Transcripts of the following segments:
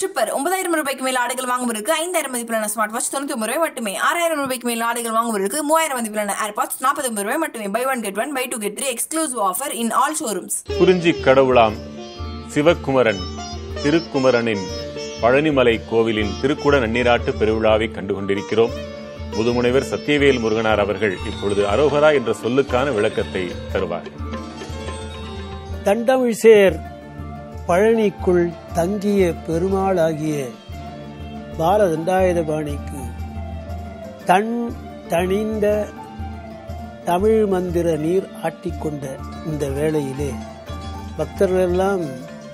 Tripper ஒன்பதாயிரம் ரூபாய்க்கு மேல் ஆடைகள் வாங்குவதற்கு ஐந்தாயிரம் மதிப்பிலான ஸ்மார்ட் வாட்ச் தொண்ணூத்தி ஒன்பது ரூபாய் மட்டுமே ஆறாயிரம் ரூபாய்க்கு மேல் ஆடைகள் வாங்குவதற்கு மூவாயிரம் மதிப்பிலான ஏர்பாட்ஸ் நாற்பத்தி ஒன்பது ரூபாய் மட்டுமே buy one get one buy two get three exclusive offer in all showrooms Kurinji கடவுளாம் சிவக்குமரன் திருக்குமரனின் பழனிமலை கோவிலின் திருக்குட நன்னீராட்டு பெருவிழாவை கண்டு கொண்டிருக்கிறோம் முதுமுனைவர் சத்தியவேல் முருகனார் அவர்கள் இப்பொழுது அரோகரா என்ற சொல்லுக்கான விளக்கத்தை தருவார் தண்டமிழ்சேர் பழனிக்குள் தங்கிய பெருமாளாகிய பாலதண்டாயுதபாணிக்கு தன் தணிந்த தமிழ் மந்திர நீர் ஆட்டிக்கொண்ட இந்த வேளையிலே பக்தர்களெல்லாம்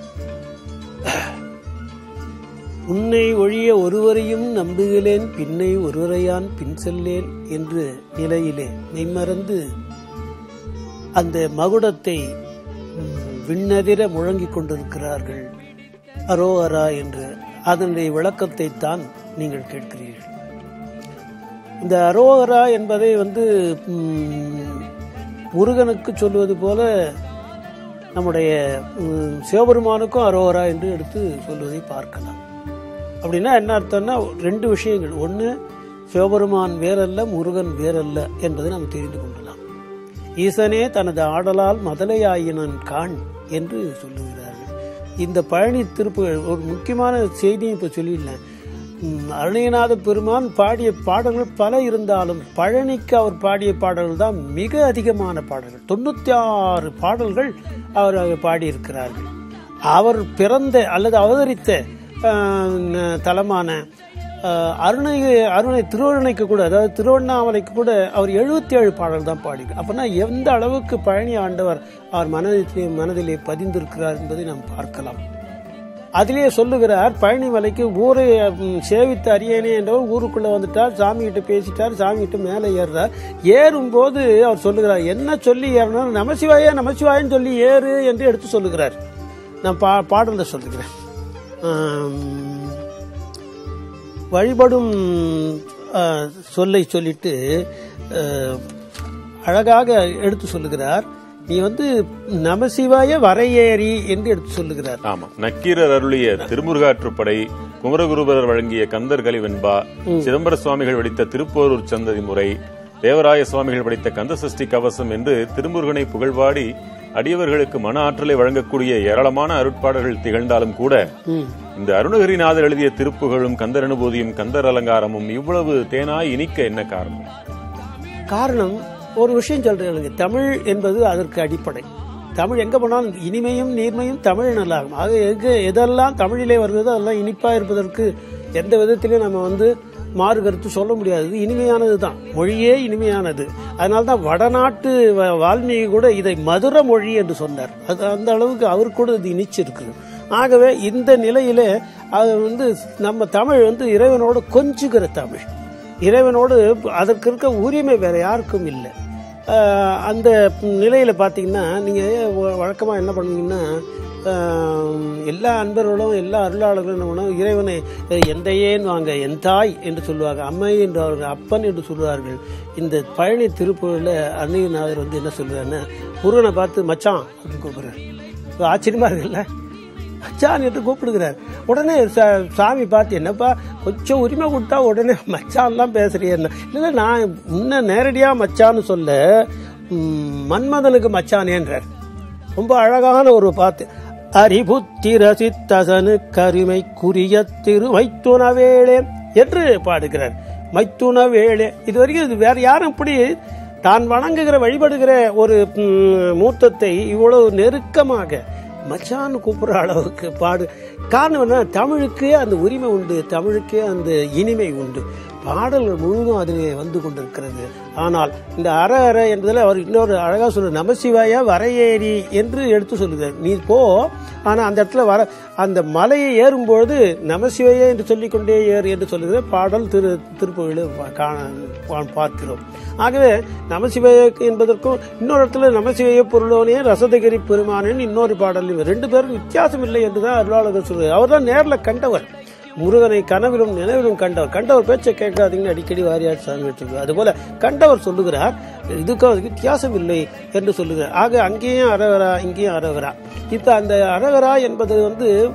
உன்னை ஒழிய ஒருவரையும் நம்புகிறேன் பின்னை ஒருவரையான் பின் செல்லேன் என்று நிலையிலே மெய்மறந்து அந்த மகுடத்தை ம், விண்ணதிர முழங்கிக் கொண்டிருக்கிறார்கள் அரோஹரா என்று அதனுடைய விளக்கத்தை தான் நீங்கள் கேட்கிறீர்கள் இந்த அரோஹரா என்பதை வந்து ம், முருகனுக்கு சொல்வது போல நம்முடைய ம், சிவபெருமானுக்கும் அரோஹரா என்று எடுத்து சொல்வதை பார்க்கலாம் அப்படின்னா என்ன அர்த்தம்னா ரெண்டு விஷயங்கள் ஒன்று சிவபெருமான் வேறல்ல முருகன் வேறல்ல என்பதை நாம் தெரிந்து கொள்ளலாம் ஈசனே தனது ஆடலால் மதலையாயினன் காண் என்று சொல்லுகிறார்கள் இந்த பழனி திருப்புகள் ஒரு முக்கியமான செய்தியை இப்போ சொல்லிடலாம் ம், அருணகிரிநாத பெருமான் பாடிய பாடல்கள் பல இருந்தாலும் பழனிக்கு அவர் பாடிய பாடல்கள் தான் மிக அதிகமான பாடல்கள் தொண்ணூத்தி ஆறு பாடல்கள் அவர் பாடியிருக்கிறார்கள் அவர் பிறந்த அல்லது அவதரித்த ஆஹ், தலமான ஆஹ், அருணை அருணை திருவண்ணைக்கு கூட அதாவது திருவண்ணாமலைக்கு கூட அவர் எழுபத்தி ஏழு பாடல் தான் பாடினார் அப்படின்னா எந்த அளவுக்கு பழனி ஆண்டவர் அவர் மனதிலே மனதிலே பதிந்திருக்கிறார் என்பதை நாம் பார்க்கலாம் அதிலே சொல்லுகிறார் பழனி மலைக்கு ஊரை ம், சேவித்து அறியேனே என்றவர் ஊருக்குள்ள வந்துட்டார் சாமி கிட்ட பேசிட்டார் சாமி கிட்ட மேலே ஏறுறார் ஏறும்போது அவர் சொல்லுகிறார் என்ன சொல்லி ஏறணும் நமசிவாயா நமசிவாயன்னு சொல்லி ஏறு என்று எடுத்து சொல்லுகிறார் நான் பா பாடல சொல்லுகிறேன் ஆம், வழிபடும் ஆ, சொல்லை சொல்லிட்டு ஆ, அழகாக எடுத்து சொல்லுகிறார் நீ வந்து நமசிவாய வரையேறி என்று எடுத்து சொல்லுகிறார் ஆமா நக்கீரர் அருளிய திருமுருகாற்றுப்படை குமரகுருபரர் வழங்கிய கந்தர் கலிவெண்பா சிதம்பர சுவாமிகள் வடித்த திருப்போரூர் சந்ததி முறை தேவராய சுவாமிகள் படித்த கந்த சஷ்டி கவசம் என்று திருமுருகனை புகழ்பாடி அடியவர்களுக்கு மன ஆற்றலை வழங்கக்கூடிய ஏராளமான அருட்பாடல்கள் திகழ்ந்தாலும் கூட ம். இந்த அருணகிரிநாதர் எழுதிய திருப்புகழும் கந்தர் அனுபூதியும் கந்தர் அலங்காரமும் இவ்வளவு தேனாய் இனிக்க என்ன காரணம் காரணம் ஒரு விஷயம் சொல்றேன் தமிழ் என்பது அதற்கு அடிப்படை தமிழ் எங்க போனாலும் இனிமையும் நீர்மையும் தமிழ் நல்லாகும் ஆக எங்க எதெல்லாம் தமிழிலே வருகிறதோ அதெல்லாம் இனிப்பா இருப்பதற்கு எந்த விதத்திலையும் நம்ம வந்து மாறு கருத்து சொல்ல முடியாது இது இனிமையானது தான் மொழியே இனிமையானது அதனால தான் வடநாட்டு வ- வால்மீகி கூட இதை மதுர மொழி என்று சொன்னார் அது அந்த அளவுக்கு அவர் கூட இது இனிச்சிருக்கு ஆகவே இந்த நிலையிலே அது வந்து நம்ம தமிழ் வந்து இறைவனோடு கொஞ்சுகிற தமிழ் இறைவனோடு அதற்கு இருக்க உரிமை வேற யாருக்கும் இல்லை ஆஹ் அந்த நிலையில பாத்தீங்கன்னா நீங்க வழக்கமா என்ன பண்ணுவீங்கன்னா ஆஹ் எல்லா அன்பர்களும் எல்லா அருளாளர்களும் என்ன பண்ணுவாங்க இறைவனை எந்தையேன்னு வாங்க என் தாய் என்று சொல்லுவாங்க அம்மை என்று அவர்கள் அப்பன் என்று சொல்லுவார்கள் இந்த பழனி திருப்பூரில் அருணகிரிநாதர் வந்து என்ன சொல்லுவாருன்னா முருகனை பார்த்து மச்சான் அப்படின்னு கூப்பிடுறாரு இது ஆச்சரியமா இருக்குல்ல மச்சான் என்று கூப்பிடுகிறார் உடனே சா- சாமி பார்த்து என்னப்பா கொஞ்சம் உரிமை கொடுத்தா உடனே மச்சான்லாம் பேசுறியேன்னு இல்லை நான் இன்னும் நேரடியாக மச்சான்னு சொல்ல ம், மன்மதனுக்கு மச்சானேன்றார் ரொம்ப அழகான ஒரு பாட்டு அறிபுத்தி ரசித்தசனு கருமை குறிய திருமைத்துணவேளே என்று பாடுகிறார் மைத்துணவேளே இது வரைக்கும் இது வேற யாரும் இப்படி தான் வணங்குகிற வழிபடுகிற ஒரு ம், மூர்த்தத்தை இவ்வளவு நெருக்கமாக மச்சான்னு கூப்பிடுற அளவுக்கு பாடு காரணம் என்ன தமிழுக்கே அந்த உரிமை உண்டு தமிழுக்கே அந்த இனிமை உண்டு பாடல்கள் முழுவதும் அதிலே வந்து கொண்டிருக்கிறது ஆனால் இந்த அற அற என்பதில் அவர் இன்னொரு அழகா சொல்ற நமசிவாய வரையேறி என்று எடுத்து சொல்லுகிறார் நீ போ ஆனா அந்த இடத்துல வர அந்த மலையை ஏறும்பொழுது நமசிவாய என்று சொல்லிக்கொண்டே ஏறு என்று சொல்லுகிற பாடல் திரு திருப்புகளில் காண பார்க்கிறோம் ஆகவே நமசிவாய என்பதற்கும் இன்னொரு இடத்துல நமசிவாய பொருளோனே ரசதகிரி பெருமானின் இன்னொரு பாடல் இவர் ரெண்டு பேரும் வித்தியாசம் இல்லை என்றுதான் அருளாளர்கள் சொல்றார் அவர் தான் நேரில் கண்டவர் முருகனை கனவிலும் நினைவிலும் கண்டவர் கண்டவர் பேச்சை கேட்காதீங்கன்னு அடிக்கடி வாரியார் சாமி சொல்லுவார் அதுபோல கண்டவர் சொல்லுகிறார் இதுக்கு அதுக்கு வித்தியாசம் இல்லை என்று சொல்லுகிறார் ஆக அங்கேயும் அரவரா இங்கேயும் அரவரா இப்ப அந்த அரவரா என்பது வந்து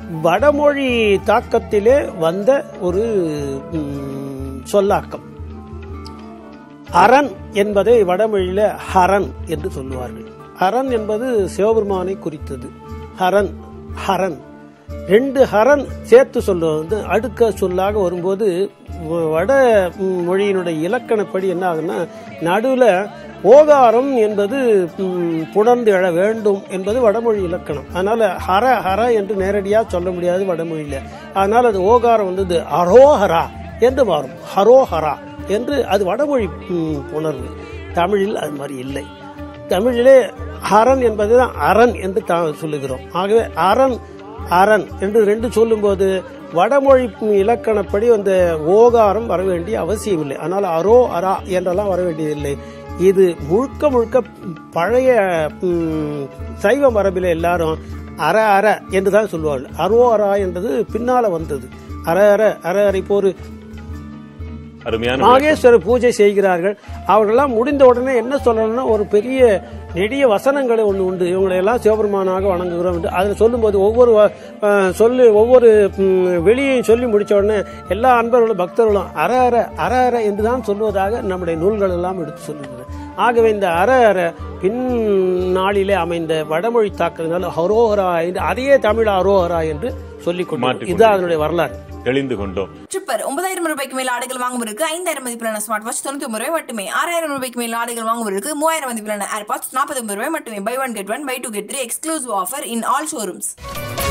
வடமொழி தாக்கத்திலே வந்த ஒரு ம், சொல்லாக்கம் அரண் என்பதை வடமொழியில ஹரன் என்று சொல்லுவார்கள் ஹரன் என்பது சிவபெருமானை குறித்தது ஹரன் ஹரன் ரெண்டு ஹரன் சேர்த்து சொல்லுவது வந்து அடுக்க சொல்லாக வரும்போது வ- வட ம், மொழியினுடைய இலக்கணப்படி என்ன ஆகுன்னா நடுவில் ஓகாரம் என்பது ம், புணர்ந்து எழ வேண்டும் என்பது வடமொழி இலக்கணம் அதனால ஹர ஹர என்று நேரடியாக சொல்ல முடியாது வடமொழியில அதனால அது ஓகாரம் வந்து அரோஹரா என்று மாறும் ஹரோஹரா என்று அது வடமொழி ம், உணர்வு தமிழில் அது மாதிரி இல்லை தமிழிலே அரண் என்பதுதான் அரண் என்று தா- சொல்லுகிறோம் ஆகவே அரண் அரண் என்று ரெண்டு சொல்லும்போது வடமொழி ம், இலக்கணப்படி அந்த ஓகாரம் வர வேண்டிய அவசியம் இல்லை ஆனால் அரோ அரா என்றெல்லாம் வர வேண்டியதில்லை இது முழுக்க முழுக்க பழைய ம், சைவ மரபில் எல்லாரும் அற அற என்று தான் சொல்லுவார்கள் அரோ அரா என்பது பின்னால வந்தது அற அற அற அற இப்போ ஒரு அருமையான நாகேஸ்வரர் பூஜை செய்கிறார்கள் அவர்களெல்லாம் முடிந்த உடனே என்ன சொல்லணும்னா ஒரு பெரிய நெடிய வசனங்களை ஒன்று உண்டு இவங்களை எல்லாம் சிவபெருமானாக வணங்குகிறோம் என்று அதில் சொல்லும்போது ஒவ்வொரு வ- அஹ், சொல்லி ஒவ்வொரு ம், வெளியையும் சொல்லி முடிச்ச உடனே எல்லா அன்பர்களும் பக்தர்களும் அற அற அற அற என்று தான் சொல்வதாக நம்முடைய நூல்கள் எல்லாம் எடுத்து சொல்லுகிறது ஆகவே இந்த அற அற பின் நாளிலே அமைந்த வடமொழி தாக்குதல் ஹரோஹரா என்று அதையே தமிழ் அரோஹரா என்று சொல்லிக் கொண்டு மாற்றிக் இதுதான் அதனுடைய வரலாறு தெளிந்து கொண்டோம் ட்ரிப்பர் ஒன்பதாயிரம் ரூபாய்க்கு மேல் ஆடைகள் வாங்குவதற்கு ஐந்தாயிரம் மதிப்பிலான ஸ்மார்ட் வாட்ச் தொண்ணூத்தி ஒன்பது ரூபாய் மட்டுமே ஆறாயிரம் ரூபாய்க்கு மேல் ஆடைகள் வாங்குவதற்கு மூவாயிரம் மதிப்பிலான ஏர்பாட்ஸ் நாற்பத்தி ஒன்பது ரூபாய் மட்டுமே buy one get one buy two get three exclusive offer in all showrooms